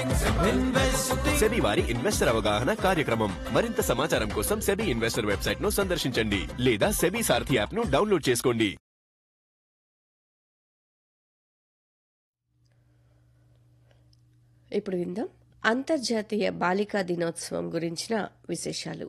SEBI వారి investor అవగాహన కార్యక్రమం మరింత సమాచారం కోసం సెబీ ఇన్వెస్టర్ వెబ్సైట్ ను సందర్శించండి లేదా సెబీ సారథి యాప్ ను డౌన్లోడ్ చేసుకోండి ఇప్పుడు విందాం అంతర్జాతీయ బాలికా దినోత్సవం గురించిన విశేషాలు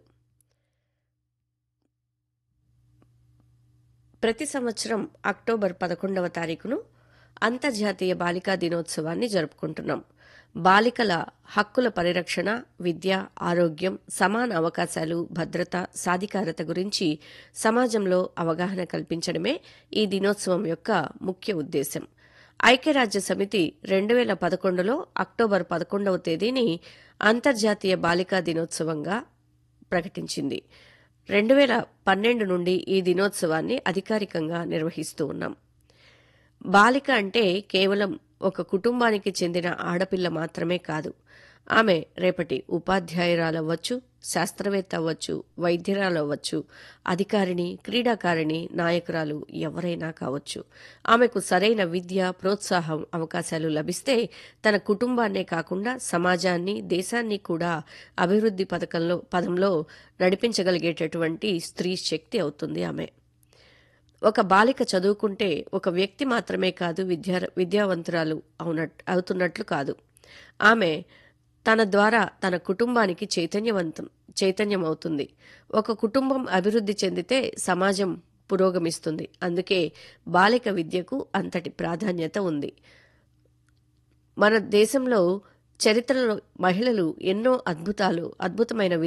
ప్రతి సంవత్సరం అక్టోబర్ పదకొండవ తారీఖును అంతర్జాతీయ బాలికా దినోత్సవాన్ని జరుపుకుంటున్నాం బాలికల హక్కుల పరిరక్షణ విద్య ఆరోగ్యం సమాన అవకాశాలు భద్రత సాధికారత గురించి సమాజంలో అవగాహన కల్పించడమే ఈ దినోత్సవం యొక్క ముఖ్య ఉద్దేశం ఐక్యరాజ్య సమితి రెండు వేల పదకొండులో అక్టోబర్ పదకొండవ తేదీని అంతర్జాతీయ బాలికా దినోత్సవంగా ప్రకటించింది రెండు వేల పన్నెండు నుండి ఈ దినోత్సవాన్ని అధికారికంగా నిర్వహిస్తూ ఉన్నాం బాలిక అంటే కేవలం ఒక కుటుంబానికి చెందిన ఆడపిల్ల మాత్రమే కాదు ఆమె రేపటి ఉపాధ్యాయురాలవ్వచ్చు శాస్త్రవేత్త అవ్వచ్చు వైద్యురాలవ్వచ్చు అధికారిని క్రీడాకారిణి నాయకురాలు ఎవరైనా కావచ్చు ఆమెకు సరైన విద్య ప్రోత్సాహం అవకాశాలు లభిస్తే తన కుటుంబాన్నే కాకుండా సమాజాన్ని దేశాన్ని కూడా అభివృద్ధి పథకంలో పదంలో నడిపించగలిగేటటువంటి స్త్రీ శక్తి అవుతుంది ఆమె ఒక బాలిక చదువుకుంటే ఒక వ్యక్తి మాత్రమే కాదు విద్యా విద్యావంతురాలు అవునట్ అవుతున్నట్లు కాదు ఆమె తన ద్వారా తన కుటుంబానికి చైతన్యవంతం చైతన్యం అవుతుంది ఒక కుటుంబం అభివృద్ధి చెందితే సమాజం పురోగమిస్తుంది అందుకే బాలిక విద్యకు అంతటి ప్రాధాన్యత ఉంది మన దేశంలో చరిత్రలో మహిళలు ఎన్నో అద్భుతాలు అద్భుతమైన